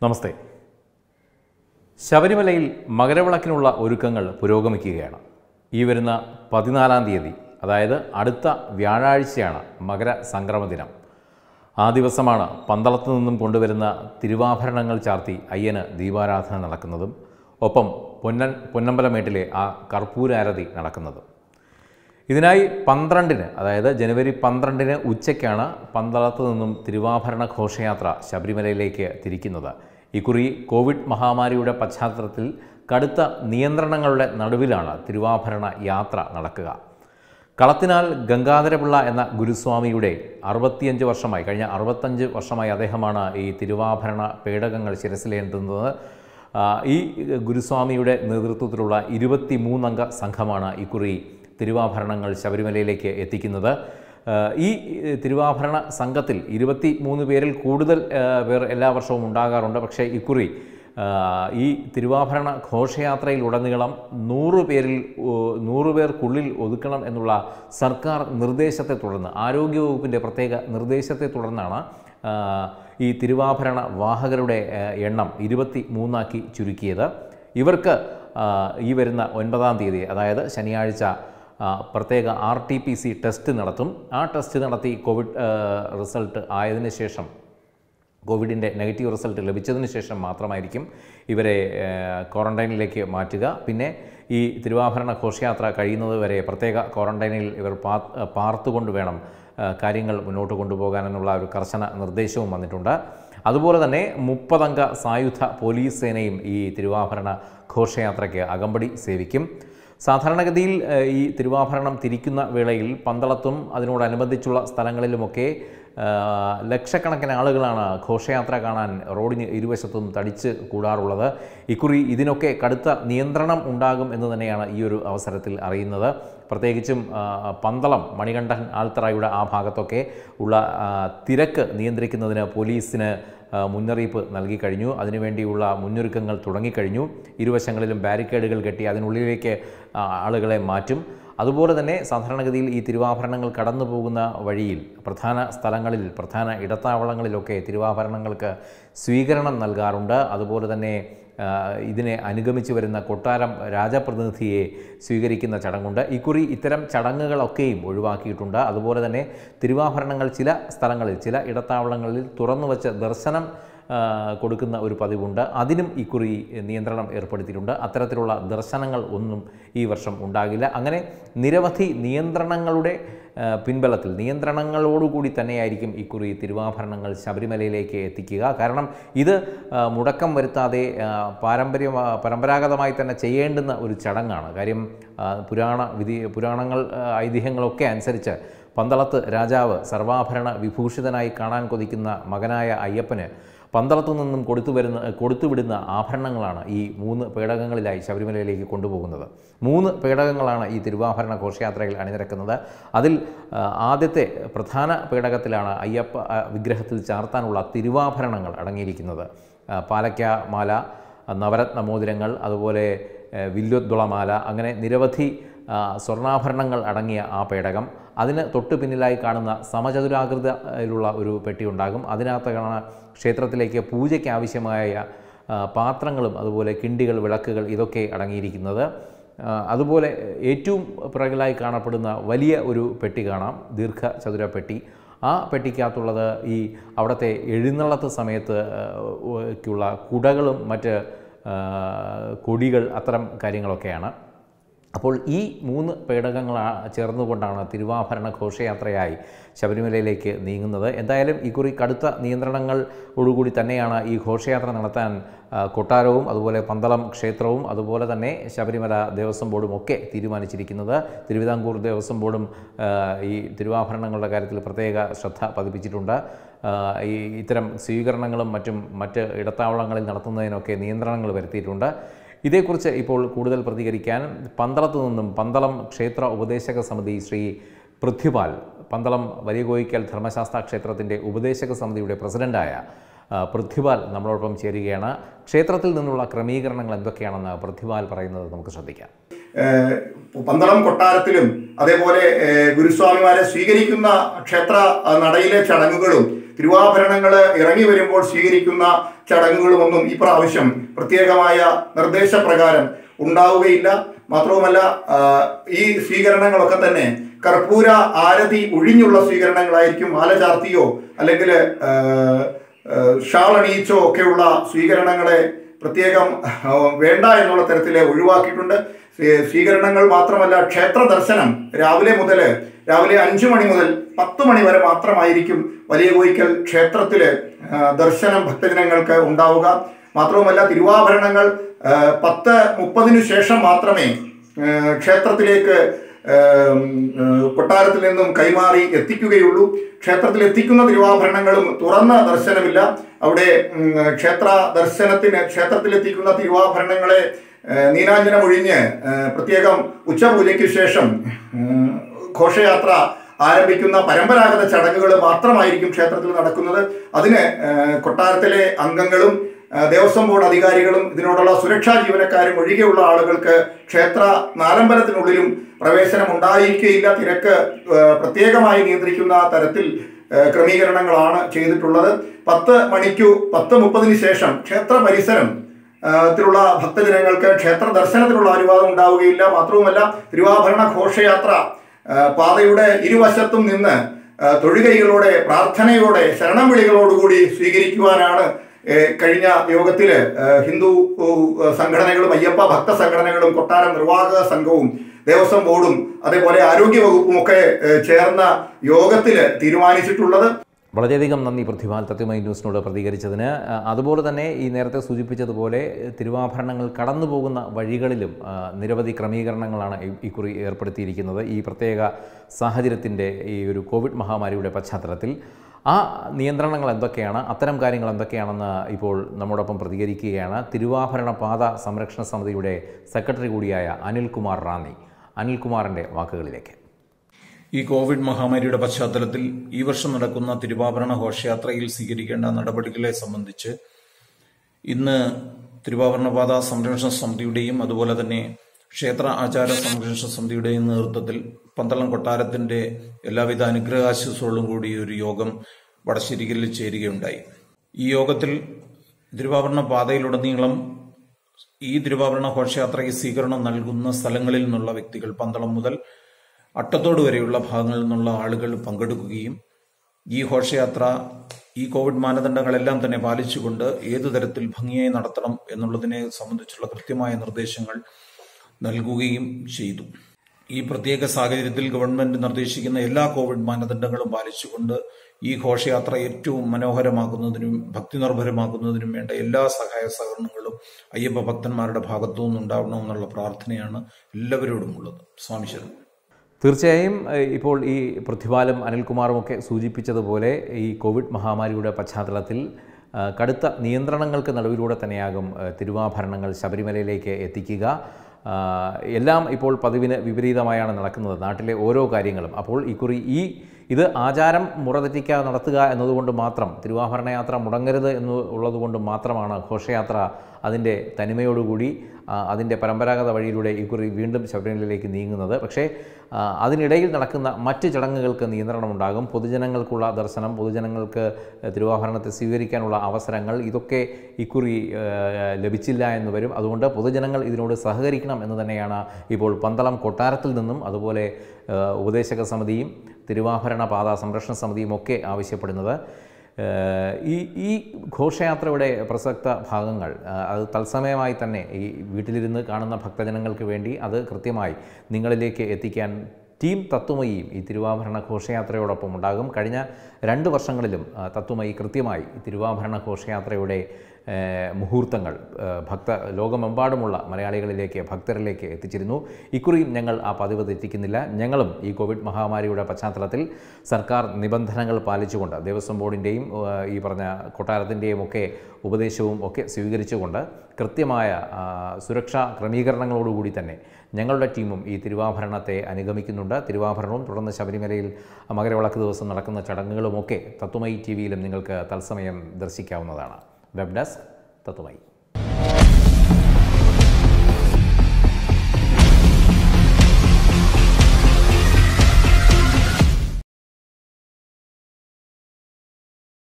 നമസ്തേ ശബരിമലയിൽ മകരവിളക്കിനുള്ള ഒരുക്കങ്ങൾ പുരോഗമിക്കുകയാണ് ഈ വരുന്ന പതിനാലാം തീയതി അതായത് അടുത്ത വ്യാഴാഴ്ചയാണ് മകര സംക്രമ ദിനം ആ ദിവസമാണ് പന്തളത്തു നിന്നും കൊണ്ടുവരുന്ന തിരുവാഭരണങ്ങൾ ചാർത്തി അയ്യന് ദീപാരാധന നടക്കുന്നതും ഒപ്പം പൊന്നൻ പൊന്നമ്പലമേട്ടിലെ ആ കർപ്പൂരാരതി നടക്കുന്നതും ഇതിനായി പന്ത്രണ്ടിന് അതായത് ജനുവരി പന്ത്രണ്ടിന് ഉച്ചയ്ക്കാണ് പന്തളത്ത് നിന്നും തിരുവാഭരണ ഘോഷയാത്ര ശബരിമലയിലേക്ക് തിരിക്കുന്നത് ഇക്കുറി കോവിഡ് മഹാമാരിയുടെ പശ്ചാത്തലത്തിൽ കടുത്ത നിയന്ത്രണങ്ങളുടെ നടുവിലാണ് തിരുവാഭരണ യാത്ര നടക്കുക കളത്തിനാൽ ഗംഗാധരപിള്ള എന്ന ഗുരുസ്വാമിയുടെ അറുപത്തിയഞ്ച് വർഷമായി കഴിഞ്ഞ അറുപത്തഞ്ച് വർഷമായി അദ്ദേഹമാണ് ഈ തിരുവാഭരണ പേടകങ്ങൾ ശിരസിലേന്തുന്നത് ആ, ഈ ഗുരുസ്വാമിയുടെ നേതൃത്വത്തിലുള്ള ഇരുപത്തി മൂന്നംഗ സംഘമാണ് ഇക്കുറി തിരുവാഭരണങ്ങൾ ശബരിമലയിലേക്ക് എത്തിക്കുന്നത് ആ, ഈ തിരുവാഭരണ സംഘത്തിൽ ഇരുപത്തി മൂന്ന് പേരിൽ കൂടുതൽ ആ, പേർ എല്ലാ വർഷവും ഉണ്ടാകാറുണ്ട് പക്ഷേ ഇക്കുറി ആ, ഈ തിരുവാഭരണ ഘോഷയാത്രയിലുടനീളം നൂറ് പേരിൽ ഓ, നൂറ് പേർക്കുള്ളിൽ ഒതുക്കണം എന്നുള്ള സർക്കാർ നിർദ്ദേശത്തെ തുടർന്ന് ആരോഗ്യവകുപ്പിൻ്റെ പ്രത്യേക നിർദ്ദേശത്തെ തുടർന്നാണ് ആ, ഈ തിരുവാഭരണ വാഹകരുടെ ആ, എണ്ണം ഇരുപത്തി മൂന്നാക്കി ചുരുക്കിയത് ഇവർക്ക് ആ, ഈ വരുന്ന ഒൻപതാം തീയതി അതായത് ശനിയാഴ്ച ആ, പ്രത്യേക R T P C test നടത്തും ആ ടെസ്റ്റ് നടത്തി കോവിഡ് ആ, റിസൾട്ട് ആയതിനു ശേഷം കോവിഡിൻ്റെ നെഗറ്റീവ് റിസൾട്ട് ലഭിച്ചതിന് ശേഷം മാത്രമായിരിക്കും ഇവരെ ഏഹ്, ക്വാറന്റൈനിലേക്ക് മാറ്റുക പിന്നെ ഈ തിരുവാഭരണ ഘോഷയാത്ര കഴിയുന്നത് വരെ പ്രത്യേക ക്വാറന്റൈനിൽ ഇവർ പാ പാർത്തുകൊണ്ട് വേണം ഏഹ്, കാര്യങ്ങൾ മുന്നോട്ട് കൊണ്ടുപോകാനെന്നുള്ള ഒരു കർശന നിർദ്ദേശവും വന്നിട്ടുണ്ട് അതുപോലെ തന്നെ മുപ്പതംഗ സായുധ പോലീസ് സേനയും ഈ തിരുവാഭരണ ഘോഷയാത്രയ്ക്ക് അകമ്പടി സേവിക്കും സാധാരണഗതിയിൽ ഏഹ്, ഈ തിരുവാഭരണം തിരിക്കുന്ന വേളയിൽ പന്തളത്തും അതിനോടനുബന്ധിച്ചുള്ള സ്ഥലങ്ങളിലുമൊക്കെ ആഹ്, ലക്ഷക്കണക്കിന് ആളുകളാണ് ഘോഷയാത്ര കാണാൻ റോഡിന് ഇരുവശത്തും തടിച്ച് കൂടാറുള്ളത് ഇക്കുറി ഇതിനൊക്കെ കടുത്ത നിയന്ത്രണം ഉണ്ടാകും എന്ന് തന്നെയാണ് ഈ ഒരു അവസരത്തിൽ അറിയുന്നത് പ്രത്യേകിച്ചും ആഹ്, പന്തളം മണികണ്ഠൻ ആൽത്തറയുടെ ആ ഭാഗത്തൊക്കെ ഉള്ള ആഹ്, തിരക്ക് നിയന്ത്രിക്കുന്നതിന് പോലീസിന് ആ, മുന്നറിയിപ്പ് നൽകി കഴിഞ്ഞു അതിനുവേണ്ടിയുള്ള മുന്നൊരുക്കങ്ങൾ തുടങ്ങിക്കഴിഞ്ഞു ഇരുവശങ്ങളിലും ബാരിക്കേഡുകൾ കെട്ടി അതിനുള്ളിലേക്ക് ആ, ആളുകളെ മാറ്റും അതുപോലെ തന്നെ സാധാരണഗതിയിൽ ഈ തിരുവാഭരണങ്ങൾ കടന്നു പോകുന്ന വഴിയിൽ പ്രധാന സ്ഥലങ്ങളിൽ പ്രധാന ഇടത്താവളങ്ങളിലൊക്കെ തിരുവാഭരണങ്ങൾക്ക് സ്വീകരണം നൽകാറുണ്ട് അതുപോലെ തന്നെ ആ, ഇതിനെ അനുഗമിച്ച് വരുന്ന കൊട്ടാരം രാജപ്രതിനിധിയെ സ്വീകരിക്കുന്ന ചടങ്ങുണ്ട് ഇക്കുറി ഇത്തരം ചടങ്ങുകളൊക്കെയും ഒഴിവാക്കിയിട്ടുണ്ട് അതുപോലെ തന്നെ തിരുവാഭരണങ്ങൾ ചില സ്ഥലങ്ങളിൽ ചില ഇടത്താവളങ്ങളിൽ തുറന്നു വച്ച് ദർശനം ആ, കൊടുക്കുന്ന ഒരു പതിവുണ്ട് അതിനും ഇക്കുറി നിയന്ത്രണം ഏർപ്പെടുത്തിയിട്ടുണ്ട് അത്തരത്തിലുള്ള ദർശനങ്ങൾ ഒന്നും ഈ വർഷം ഉണ്ടാകില്ല അങ്ങനെ നിരവധി നിയന്ത്രണങ്ങളുടെ ആ, പിൻബലത്തിൽ നിയന്ത്രണങ്ങളോടുകൂടി തന്നെയായിരിക്കും ഇക്കുറി തിരുവാഭരണങ്ങൾ ശബരിമലയിലേക്ക് എത്തിക്കുക കാരണം ഇത് ആ, മുടക്കം വരുത്താതെ ആ, പാരമ്പര്യ പരമ്പരാഗതമായി തന്നെ ചെയ്യേണ്ടുന്ന ഒരു ചടങ്ങാണ് കാര്യം ആ, പുരാണ വിധി പുരാണങ്ങൾ ആ, ഐതിഹ്യങ്ങളൊക്കെ അനുസരിച്ച് പന്തളത്ത് രാജാവ് സർവാഭരണ വിഭൂഷിതനായി കാണാൻ കൊതിക്കുന്ന മകനായ അയ്യപ്പന് പന്തളത്തു നിന്നും കൊടുത്തു വരുന്ന കൊടുത്തുവിടുന്ന ആഭരണങ്ങളാണ് ഈ മൂന്ന് പേടകങ്ങളിലായി ശബരിമലയിലേക്ക് കൊണ്ടുപോകുന്നത് മൂന്ന് പേടകങ്ങളാണ് ഈ തിരുവാഭരണ ഘോഷയാത്രയിൽ അണിനിരക്കുന്നത് അതിൽ ആ, ആദ്യത്തെ പ്രധാന പേടകത്തിലാണ് അയ്യപ്പ ആ, വിഗ്രഹത്തിൽ ചാർത്താനുള്ള തിരുവാഭരണങ്ങൾ അടങ്ങിയിരിക്കുന്നത് ആ, പാലക്ക മാല നവരത്ന മോതിരങ്ങൾ അതുപോലെ ഏഹ്, വില്യോദ്വളമാല അങ്ങനെ നിരവധി ആ, സ്വർണ്ണാഭരണങ്ങൾ അടങ്ങിയ ആ പേടകം അതിന് തൊട്ടു പിന്നിലായി കാണുന്ന സമചതുരാകൃതിയിലുള്ള ഒരു പെട്ടി ഉണ്ടാകും അതിനകത്താണ് ക്ഷേത്രത്തിലേക്ക് പൂജയ്ക്ക് ആവശ്യമായ ആ, പാത്രങ്ങളും അതുപോലെ കിണ്ടികൾ വിളക്കുകൾ ഇതൊക്കെ അടങ്ങിയിരിക്കുന്നത് ആ, അതുപോലെ ഏറ്റവും പിറകിലായി കാണപ്പെടുന്ന വലിയ ഒരു പെട്ടി കാണാം ദീർഘചതുര പെട്ടി ആ പെട്ടിക്കകത്തുള്ളത് ഈ അവിടുത്തെ എഴുന്നള്ളത്ത് സമയത്ത് ക്കുള്ള കുടകളും മറ്റ് ആ, കൊടികൾ അത്തരം കാര്യങ്ങളൊക്കെയാണ് അപ്പോൾ ഈ മൂന്ന് പേടകങ്ങൾ ചേർന്നുകൊണ്ടാണ് തിരുവാഭരണ ഘോഷയാത്രയായി ശബരിമലയിലേക്ക് നീങ്ങുന്നത് എന്തായാലും ഇക്കുറി കടുത്ത നിയന്ത്രണങ്ങളോടുകൂടി തന്നെയാണ് ഈ ഘോഷയാത്ര നടത്താൻ ആ, കൊട്ടാരവും അതുപോലെ പന്തളം ക്ഷേത്രവും അതുപോലെ തന്നെ ശബരിമല ദേവസ്വം ബോർഡും ഒക്കെ തീരുമാനിച്ചിരിക്കുന്നത് തിരുവിതാംകൂർ ദേവസ്വം ബോർഡും ആ, ഈ തിരുവാഭരണങ്ങളുടെ കാര്യത്തിൽ പ്രത്യേക ശ്രദ്ധ പതിപ്പിച്ചിട്ടുണ്ട് ആ, ഈ ഇത്തരം സ്വീകരണങ്ങളും മറ്റും മറ്റ് ഇടത്താവളങ്ങളിൽ നടത്തുന്നതിനൊക്കെ നിയന്ത്രണങ്ങൾ വരുത്തിയിട്ടുണ്ട് ഇതേക്കുറിച്ച് ഇപ്പോൾ കൂടുതൽ പ്രതികരിക്കാൻ പന്തളത്തു നിന്നും പന്തളം ക്ഷേത്ര ഉപദേശക സമിതി ശ്രീ പൃഥ്വിപാൽ പന്തളം വലിയ കോയിക്കൽ ധർമ്മശാസ്ത്ര ക്ഷേത്രത്തിൻ്റെ ഉപദേശക സമിതിയുടെ പ്രസിഡൻ്റായ ആ, പൃഥ്വിപാൽ നമ്മളോടൊപ്പം ചേരുകയാണ് ക്ഷേത്രത്തിൽ നിന്നുള്ള ക്രമീകരണങ്ങൾ എന്തൊക്കെയാണെന്ന് പൃഥ്വിപാൽ പറയുന്നത് നമുക്ക് ശ്രദ്ധിക്കാം ഏഹ് പന്തളം കൊട്ടാരത്തിലും അതേപോലെ ഏഹ് ഗുരുസ്വാമിമാരെ സ്വീകരിക്കുന്ന ക്ഷേത്ര ആ, നടയിലെ ചടങ്ങുകളും തിരുവാഭരണങ്ങൾ ഇറങ്ങി വരുമ്പോൾ സ്വീകരിക്കുന്ന ചടങ്ങുകളുമൊന്നും ഈ പ്രാവശ്യം പ്രത്യേകമായ നിർദ്ദേശപ്രകാരം ഉണ്ടാവുകയില്ല മാത്രവുമല്ല ആ, ഈ സ്വീകരണങ്ങളൊക്കെ തന്നെ കർപ്പൂര ആരതി ഒഴിഞ്ഞുള്ള സ്വീകരണങ്ങളായിരിക്കും മാല ചാർത്തിയോ അല്ലെങ്കിൽ ഷാൾ അണിയിച്ചോ ഒക്കെയുള്ള സ്വീകരണങ്ങളെ പ്രത്യേകം ആ, വേണ്ട എന്നുള്ള തരത്തിൽ ഒഴിവാക്കിയിട്ടുണ്ട് സ്വീ- സ്വീകരണങ്ങൾ മാത്രമല്ല ക്ഷേത്ര ദർശനം രാവിലെ മുതൽ രാവിലെ അഞ്ചു മണി മുതൽ പത്ത് മണി വരെ മാത്രമായിരിക്കും വലിയ കോയിക്കൽ ക്ഷേത്രത്തിൽ ദർശനം ഭക്തജനങ്ങൾക്ക് ഉണ്ടാവുക മാത്രവുമല്ല തിരുവാഭരണങ്ങൾ ആ, പത്ത് മുപ്പതിനു ശേഷം മാത്രമേ ആ, ക്ഷേത്രത്തിലേക്ക് ഏം, ഏ, കൊട്ടാരത്തിൽ നിന്നും കൈമാറി എത്തിക്കുകയുള്ളൂ ക്ഷേത്രത്തിൽ എത്തിക്കുന്ന തിരുവാഭരണങ്ങളും തുറന്ന ദർശനമില്ല അവിടെ ഉം, ക്ഷേത്ര ദർശനത്തിന് ക്ഷേത്രത്തിൽ എത്തിക്കുന്ന തിരുവാഭരണങ്ങളെ ഏ, നീരാഞ്ജനം ഒഴിഞ്ഞ് ഏ, പ്രത്യേകം ഉച്ചപൂജയ്ക്ക് ശേഷം ഉം, ഘോഷയാത്ര ആരംഭിക്കുന്ന പരമ്പരാഗത ചടങ്ങുകൾ മാത്രമായിരിക്കും ക്ഷേത്രത്തിൽ നടക്കുന്നത് അതിന് ഏ, കൊട്ടാരത്തിലെ അംഗങ്ങളും ആ, ദേവസ്വം ബോർഡ് അധികാരികളും ഇതിനോടുള്ള സുരക്ഷാ ജീവനക്കാരും ഒഴികെയുള്ള ആളുകൾക്ക് ക്ഷേത്ര നാലമ്പലത്തിനുള്ളിലും പ്രവേശനം ഉണ്ടായിരിക്കുകയില്ല തിരക്ക് ആ, പ്രത്യേകമായി നിയന്ത്രിക്കുന്ന തരത്തിൽ ആ, ക്രമീകരണങ്ങളാണ് ചെയ്തിട്ടുള്ളത് പത്ത് മണിക്കു പത്ത് മുപ്പതിന് ശേഷം ക്ഷേത്ര പരിസരം ആ, ത്തിലുള്ള ഭക്തജനങ്ങൾക്ക് ക്ഷേത്ര ദർശനത്തിനുള്ള അനുവാദം ഉണ്ടാവുകയില്ല മാത്രവുമല്ല തിരുവാഭരണ ഘോഷയാത്ര ആ, പാതയുടെ ഇരുവശത്തും നിന്ന് ആ, തൊഴുകൈകളോടെ പ്രാർത്ഥനയോടെ ശരണം വിളികളോടുകൂടി സ്വീകരിക്കുവാനാണ് ഏ, കഴിഞ്ഞ യോഗത്തില് ആ, ഹിന്ദു ഉ, സംഘടനകളും അയ്യപ്പ ഭക്ത സംഘടനകളും കൊട്ടാരം നിർവാഹക സംഘവും ദേവസ്വം ബോർഡും അതേപോലെ ആരോഗ്യ വകുപ്പും ഒക്കെ ഏ, ചേർന്ന യോഗത്തില് തീരുമാനിച്ചിട്ടുള്ളത് വളരെയധികം നന്ദി പ്രതിഭാൽ തത്വമൈ ന്യൂസിനോട് പ്രതികരിച്ചതിന് ആ, അതുപോലെ തന്നെ ഈ നേരത്തെ സൂചിപ്പിച്ചതുപോലെ തിരുവാഭരണങ്ങൾ കടന്നു പോകുന്ന വഴികളിലും ആ, നിരവധി ക്രമീകരണങ്ങളാണ് ഈ- ഇക്കുറി ഏർപ്പെടുത്തിയിരിക്കുന്നത് ഈ പ്രത്യേക സാഹചര്യത്തിൻ്റെ ഈ ഒരു കോവിഡ് മഹാമാരിയുടെ പശ്ചാത്തലത്തിൽ ആ നിയന്ത്രണങ്ങൾ എന്തൊക്കെയാണ് അത്തരം കാര്യങ്ങൾ എന്തൊക്കെയാണെന്ന് ഇപ്പോൾ നമ്മോടൊപ്പം പ്രതികരിക്കുകയാണ് തിരുവാഭരണ പാത സംരക്ഷണ സമിതിയുടെ സെക്രട്ടറി കൂടിയായ അനിൽകുമാർ റാന്നി അനിൽകുമാറിൻ്റെ വാക്കുകളിലേക്ക് ഈ കോവിഡ് മഹാമാരിയുടെ പശ്ചാത്തലത്തിൽ ഈ വർഷം നടക്കുന്ന തിരുവാഭരണ ഘോഷയാത്രയിൽ സ്വീകരിക്കേണ്ട നടപടികളെ സംബന്ധിച്ച് ഇന്ന് തിരുവാഭരണപാത സംരക്ഷണ സമിതിയുടെയും അതുപോലെ തന്നെ ക്ഷേത്ര ആചാര സംരക്ഷണ സമിതിയുടെയും നേതൃത്വത്തിൽ പന്തളം കൊട്ടാരത്തിന്റെ എല്ലാവിധ അനുഗ്രഹാശിസുകളും കൂടി ഒരു യോഗം വടശ്ശേരിക്കലിൽ ചേരുകയുണ്ടായി ഈ യോഗത്തിൽ തിരുവാഭരണ പാതയിലുടനീളം ഈ തിരുവാഭരണ ഘോഷയാത്രയ്ക്ക് സ്വീകരണം നൽകുന്ന സ്ഥലങ്ങളിൽ നിന്നുള്ള വ്യക്തികൾ പന്തളം മുതൽ അട്ടത്തോട് വരെയുള്ള ഭാഗങ്ങളിൽ നിന്നുള്ള ആളുകൾ പങ്കെടുക്കുകയും ഈ ഘോഷയാത്ര ഈ കോവിഡ് മാനദണ്ഡങ്ങളെല്ലാം തന്നെ പാലിച്ചുകൊണ്ട് ഏതു തരത്തിൽ ഭംഗിയായി നടത്തണം എന്നുള്ളതിനെ സംബന്ധിച്ചുള്ള കൃത്യമായ നിർദ്ദേശങ്ങൾ നൽകുകയും ചെയ്തു ഈ പ്രത്യേക സാഹചര്യത്തിൽ ഗവൺമെന്റ് നിർദ്ദേശിക്കുന്ന എല്ലാ കോവിഡ് മാനദണ്ഡങ്ങളും പാലിച്ചുകൊണ്ട് ഈ ഘോഷയാത്ര ഏറ്റവും മനോഹരമാക്കുന്നതിനും ഭക്തി നിർഭരമാക്കുന്നതിനും വേണ്ട എല്ലാ സഹായ സഹകരണങ്ങളും അയ്യപ്പ ഭക്തന്മാരുടെ ഭാഗത്തു നിന്നുണ്ടാവണമെന്നുള്ള പ്രാർത്ഥനയാണ് എല്ലാവരോടും ഉള്ളത് സ്വാമി ശരണം തീർച്ചയായും ഏഹ്, ഇപ്പോൾ ഈ പൃഥ്വിപാലും അനിൽകുമാറും ഒക്കെ സൂചിപ്പിച്ചതുപോലെ ഈ കോവിഡ് മഹാമാരിയുടെ പശ്ചാത്തലത്തിൽ ആ, കടുത്ത നിയന്ത്രണങ്ങൾക്ക് നടുവിലൂടെ തന്നെയാകും ഏഹ്, തിരുവാഭരണങ്ങൾ ശബരിമലയിലേക്ക് എത്തിക്കുക ആ, എല്ലാം ഇപ്പോൾ പതിവിന് വിപരീതമായാണ് നടക്കുന്നത് നാട്ടിലെ ഓരോ കാര്യങ്ങളും അപ്പോൾ ഇക്കുറി ഈ ഇത് ആചാരം മുറതെറ്റിക്കാതെ നടത്തുക എന്നതുകൊണ്ട് മാത്രം തിരുവാഭരണ യാത്ര മുടങ്ങരുത് എന്ന് ഉള്ളതുകൊണ്ട് മാത്രമാണ് ഘോഷയാത്ര അതിൻ്റെ തനിമയോടുകൂടി ആ, അതിൻ്റെ പരമ്പരാഗത വഴിയിലൂടെ ഇക്കുറി വീണ്ടും ശബരിമലയിലേക്ക് നീങ്ങുന്നത് പക്ഷേ ആ, അതിനിടയിൽ നടക്കുന്ന മറ്റ് ചടങ്ങുകൾക്ക് നിയന്ത്രണമുണ്ടാകും പൊതുജനങ്ങൾക്കുള്ള ദർശനം പൊതുജനങ്ങൾക്ക് തിരുവാഭരണത്തെ സ്വീകരിക്കാനുള്ള അവസരങ്ങൾ ഇതൊക്കെ ഇക്കുറി ആ, ലഭിച്ചില്ല എന്ന് വരും അതുകൊണ്ട് പൊതുജനങ്ങൾ ഇതിനോട് സഹകരിക്കണം എന്ന് തന്നെയാണ് ഇപ്പോൾ പന്തളം കൊട്ടാരത്തിൽ നിന്നും അതുപോലെ ആ, ഉപദേശക സമിതിയും തിരുവാഭരണ പാത സംരക്ഷണ സമിതിയും ഒക്കെ ആവശ്യപ്പെടുന്നത് ഏഹ് ഈ ഈ ഘോഷയാത്രയുടെ പ്രസക്ത ഭാഗങ്ങൾ ആ, അത് തത്സമയമായി തന്നെ ഈ വീട്ടിലിരുന്ന് കാണുന്ന ഭക്തജനങ്ങൾക്ക് വേണ്ടി അത് കൃത്യമായി നിങ്ങളിലേക്ക് എത്തിക്കാൻ ടീം തത്വമയിയും ഈ തിരുവാഭരണ ഘോഷയാത്രയോടൊപ്പം ഉണ്ടാകും കഴിഞ്ഞ രണ്ട് വർഷങ്ങളിലും ആ, തത്വമയി കൃത്യമായി ഈ തിരുവാഭരണ ഘോഷയാത്രയുടെ ഏഹ്, മുഹൂർത്തങ്ങൾ ഏഹ്, ഭക്ത ലോകമെമ്പാടുമുള്ള മലയാളികളിലേക്ക് ഭക്തരിലേക്ക് എത്തിച്ചിരുന്നു ഇക്കുറിയും ഞങ്ങൾ ആ പതിവ് തെറ്റിക്കുന്നില്ല ഞങ്ങളും ഈ കോവിഡ് മഹാമാരിയുടെ പശ്ചാത്തലത്തിൽ സർക്കാർ നിബന്ധനകൾ പാലിച്ചുകൊണ്ട് ദേവസ്വം ബോർഡിൻ്റെയും ഏഹ്, ഈ പറഞ്ഞ കൊട്ടാരത്തിൻ്റെയും ഒക്കെ ഉപദേശവും ഒക്കെ സ്വീകരിച്ചുകൊണ്ട് കൃത്യമായ ആ, സുരക്ഷാ ക്രമീകരണങ്ങളോടുകൂടി തന്നെ ഞങ്ങളുടെ ടീമും ഈ തിരുവാഭരണത്തെ അനുഗമിക്കുന്നുണ്ട് തിരുവാഭരണവും തുടർന്ന് ശബരിമലയിൽ മകരവിളക്ക് ദിവസം നടക്കുന്ന ചടങ്ങുകളുമൊക്കെ തത്വമയി ടി വിയിലും നിങ്ങൾക്ക് തത്സമയം ദർശിക്കാവുന്നതാണ് വെബ് ഡെസ്ക് തത്വമയി